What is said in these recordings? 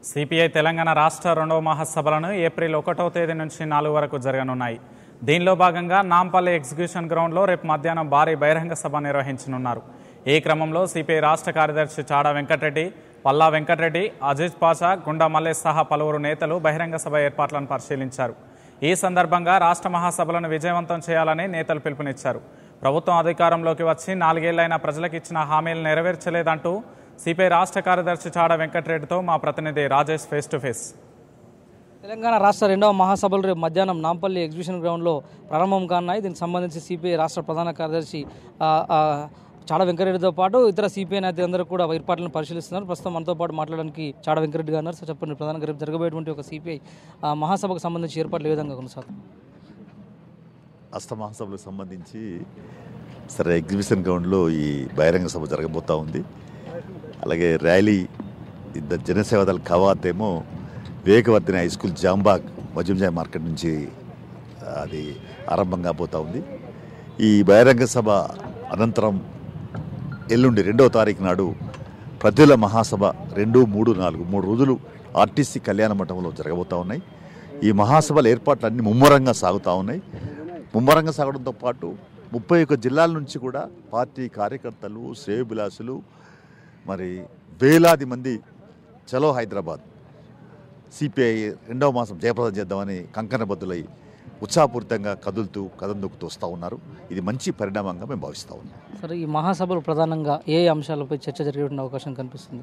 CPI Telangana రాష్ట్ర రెండవ మహాసభలను April ఒకటో తేదీ నుంచి నాలుగు వరకు జరగనున్నాయి దీనిలో భాగంగా నాంపల్లి ఎగ్జిక్యూషన్ గ్రౌండ్లో రేపు మధ్యాహ్నం భారీ బహిరంగ సభ నిర్వహించనున్నారు ఈ క్రమంలో సిపిఐ రాష్ట్ర కార్యదర్శి చాడా వెంకటరెడ్డి పల్లా వెంకటరెడ్డి అజీజ్ పాషా గుండా మల్లేష్ సహా పలువురు నేతలు బహిరంగ సభ ఏర్పాట్లను పరిశీలించారు ఈ సందర్భంగా రాష్ట్ర మహాసభలను విజయవంతం చేయాలని నేతలు పిలుపునిచ్చారు ప్రభుత్వం అధికారంలోకి వచ్చి నాలుగేళ్లైన ప్రజలకు ఇచ్చిన హామీలు నెరవేర్చలేదంటూ సిపిఐ రాష్ట్ర కార్యదర్శి చాడ వెంకటరెడ్డితో మా ప్రతినిధి Rajesh face to face Telangana రాష్ట్ర రెండవ మహాసభలు రేపు మధ్యాహ్నం నాంపల్లి ఎగ్జిబిషన్ గ్రౌండ్లో ప్రారంభం కానున్నాయి దీనికి సంబంధించి సిపిఐ రాష్ట్ర ప్రధాన కార్యదర్శి ఆ, ఆ, చాడ వెంకరెడ్డితో పాటు ఇతర సిపిఐ నేతలందరూ కూడా ఏర్పాట్లను పరిశీలిస్తున్నారు ప్రస్తుతం మనతో పాటు మాట్లాడడానికి చాడ వెంకరెడ్డి గారు ఉన్నారు. సో చెప్పండి ప్రధానంగా రేపు జరగబోయేటువంటి ఒక సిపిఐ ఆ, మహాసభకు సంబంధించి ఏర్పాట్లు ఏ విధంగా కొనసాగుతాయి అష్ట మహాసభలకు సంబంధించి సరే ఎగ్జిబిషన్ గ్రౌండ్లో ఈ బహిరంగ సభ జరగబోతూ ఉంది అలాగే ర్యాలీ ఇంత జనసేవదళ కవాత్ ఏమో వివేకవర్ధిని హై స్కూల్ జాంబాగ్ మజుంజాయ్ మార్కెట్ నుంచి అది ఆరంభం కాబోతూ ఉంది ఈ బహిరంగ సభ అనంతరం ఎల్లుండి రెండవ తారీఖు నాడు ప్రజల మహాసభ రెండు మూడు నాలుగు మూడు రోజులు ఆర్టీసీ కళ్యాణ మండపంలో జరగబోతూ ఉన్నాయి ఈ మహాసభల ఏర్పాట్లు అన్ని ముమ్మరంగా సాగుతూ ఉన్నాయి ముమ్మరంగా సాగడంతో పాటు ముప్పై ఒక్క జిల్లాల నుంచి కూడా పార్టీ కార్యకర్తలు శ్రేయభిలాసులు మరి వేలాది మంది చలో హైదరాబాద్ సిపిఐ రెండవ మాసం జయప్రదం చేద్దామని కంకణబద్దులై ఉత్సాహపూరితంగా కదులుతూ కదం దొక్కుతూ వస్తూ ఉన్నారు ఇది మంచి పరిణామంగా మేము భావిస్తూ ఉన్నాం సరే ఈ మహాసభలు ప్రధానంగా ఏ అంశాలపై చర్చ జరిగేటువంటి అవకాశం కనిపిస్తుంది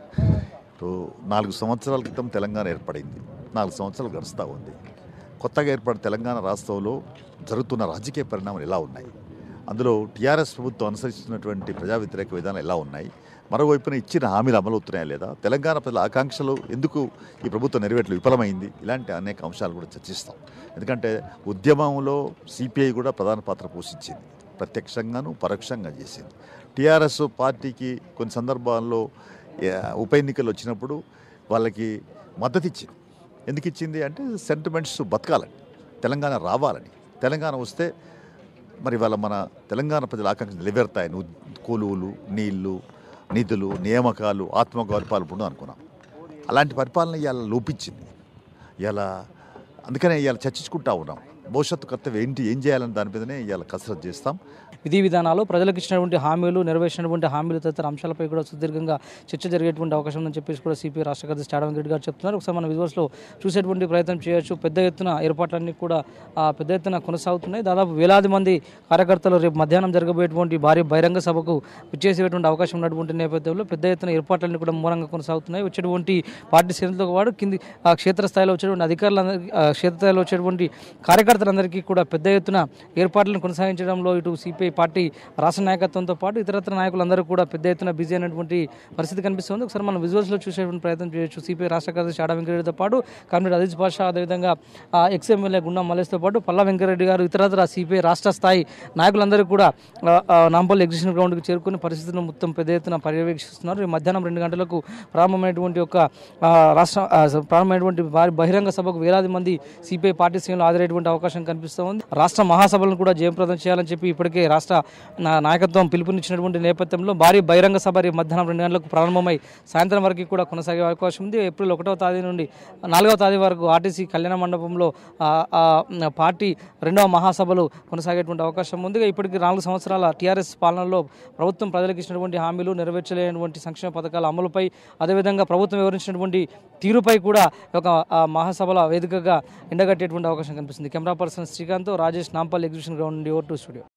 ఇప్పుడు నాలుగు సంవత్సరాల క్రితం తెలంగాణ ఏర్పడింది నాలుగు సంవత్సరాలు గడుస్తూ ఉంది కొత్తగా ఏర్పడిన తెలంగాణ రాష్ట్రంలో జరుగుతున్న రాజకీయ పరిణామాలు ఎలా ఉన్నాయి అందులో టీఆర్ఎస్ ప్రభుత్వం అనుసరిస్తున్నటువంటి ప్రజా వ్యతిరేక విధానాలు ఎలా ఉన్నాయి మరోవైపున ఇచ్చిన హామీలు అమలవుతున్నాయా లేదా తెలంగాణ ప్రజల ఆకాంక్షలు ఎందుకు ఈ ప్రభుత్వం నెరవేట్లు విఫలమైంది ఇలాంటి అనేక అంశాలు కూడా చర్చిస్తాం ఎందుకంటే ఉద్యమంలో సిపిఐ కూడా ప్రధాన పాత్ర పోషించింది ప్రత్యక్షంగాను పరోక్షంగా చేసింది టీఆర్ఎస్ పార్టీకి కొన్ని సందర్భాల్లో ఏ, ఉప ఎన్నికలు వచ్చినప్పుడు వాళ్ళకి మద్దతు ఇచ్చింది ఎందుకు ఇచ్చింది అంటే సెంటిమెంట్స్ బతకాలని తెలంగాణ రావాలని తెలంగాణ వస్తే మరి వాళ్ళ మన తెలంగాణ ప్రజల ఆకాంక్ష నిలబెడతాయని ఉద్- కొలువులు నీళ్లు నిధులు నియామకాలు ఆత్మగౌరపాలు అనుకున్నాం అలాంటి పరిపాలన ఇవాళ లోపించింది ఇవాళ అందుకనే ఇవాళ చర్చించుకుంటా ఉన్నాం భవిష్యత్తు కర్తవ్యం ఏంటి ఏం చేయాలని దాని మీదనే ఇవాళ కసరత్తు చేస్తాం విధి విధానాలు ప్రజలకు ఇచ్చినటువంటి హామీలు నెరవేర్చినటువంటి హామీలు తదితర అంశాలపై కూడా సుదీర్ఘంగా చర్చ జరిగేటువంటి అవకాశం ఉందని చెప్పేసి కూడా సిపి రాష్ట్ర కార్యదర్శి చాడ వెంకరెడ్డి గారు చెప్తున్నారు ఒకసారి మన విజువల్స్లో చూసేటువంటి ప్రయత్నం చేయొచ్చు పెద్ద ఎత్తున ఏర్పాట్లన్నీ కూడా ఆ, పెద్ద ఎత్తున కొనసాగుతున్నాయి దాదాపు వేలాది మంది కార్యకర్తలు రేపు మధ్యాహ్నం జరగబోయేటువంటి భారీ బహిరంగ సభకు విచ్చేసేటువంటి అవకాశం ఉన్నటువంటి నేపథ్యంలో పెద్ద ఎత్తున ఏర్పాట్లన్నీ కూడా మూలంగా కొనసాగుతున్నాయి వచ్చేటువంటి పార్టీ శ్రేణులతో పాటు కింది ఆ, క్షేత్రస్థాయిలో వచ్చేటువంటి అధికారులందరికీ ఆ, క్షేత్రస్థాయిలో వచ్చేటువంటి కార్యకర్తలందరికీ కూడా పెద్ద ఎత్తున ఏర్పాట్లను కొనసాగించడంలో ఇటు సిపిఐ పార్టీ రాష్ట్ర నాయకత్వంతో పాటు ఇతరత్ర నాయకులందరూ కూడా పెద్ద ఎత్తున బిజీ అయినటువంటి పరిస్థితి కనిపిస్తుంది ఒకసారి మనం విజువల్స్లో చూసేటువంటి ప్రయత్నం చేయొచ్చు సిపిఐ రాష్ట్ర కార్యదర్శి ఆడ వెంకరెడ్డితో పాటు కామ్రేడ్ అజిజ్ పాషా అదేవిధంగా ఆ, ఎక్స్ ఎమ్మెల్యే గుండా మల్లేష్తో పాటు పల్లా వెంకరెడ్డి గారు ఇతరత్ర సిపిఐ రాష్ట్ర స్థాయి నాయకులందరూ కూడా ఆ, ఆ, నాంపల్లి ఎగ్జిబిషన్ గ్రౌండ్కి చేరుకుని పరిస్థితులను మొత్తం పెద్ద ఎత్తున పర్యవేక్షిస్తున్నారు ఈ మధ్యాహ్నం రెండు గంటలకు ప్రారంభమైనటువంటి ఒక ఆ, రాష్ట్ర ఆ, ప్రారంభమైనటువంటి భారీ బహిరంగ సభకు వేలాది మంది సిపిఐ పార్టీ శ్రేణులు హాజరయ్యేటువంటి అవకాశం కనిపిస్తూ ఉంది రాష్ట్ర మహాసభలను కూడా జయప్రదం చేయాలని చెప్పి ఇప్పటికే రాష్ట్ర నా- నాయకత్వం పిలుపునిచ్చినటువంటి నేపథ్యంలో భారీ బహిరంగ సభ రేపు మధ్యాహ్నం రెండు గంటలకు ప్రారంభమై సాయంత్రం వరకు కూడా కొనసాగే అవకాశం ఉంది ఏప్రిల్ ఒకటవ తేదీ నుండి నాలుగవ తేదీ వరకు ఆర్టీసీ కళ్యాణ మండపంలో ఆ, ఆ, పార్టీ రెండవ మహాసభలు కొనసాగేటువంటి అవకాశం ఉంది ఇప్పటికి నాలుగు సంవత్సరాల టీఆర్ఎస్ పాలనలో ప్రభుత్వం ప్రజలకు ఇచ్చినటువంటి హామీలు నెరవేర్చలేనటువంటి సంక్షేమ పథకాల అమలుపై అదేవిధంగా ప్రభుత్వం వివరించినటువంటి తీరుపై కూడా ఒక ఆ, మహాసభల వేదికగా ఎండగట్టేటువంటి అవకాశం కనిపిస్తుంది camera person Srikanth Rajesh Nampally exhibition ground నుండి ఓర్ టు స్టూడియో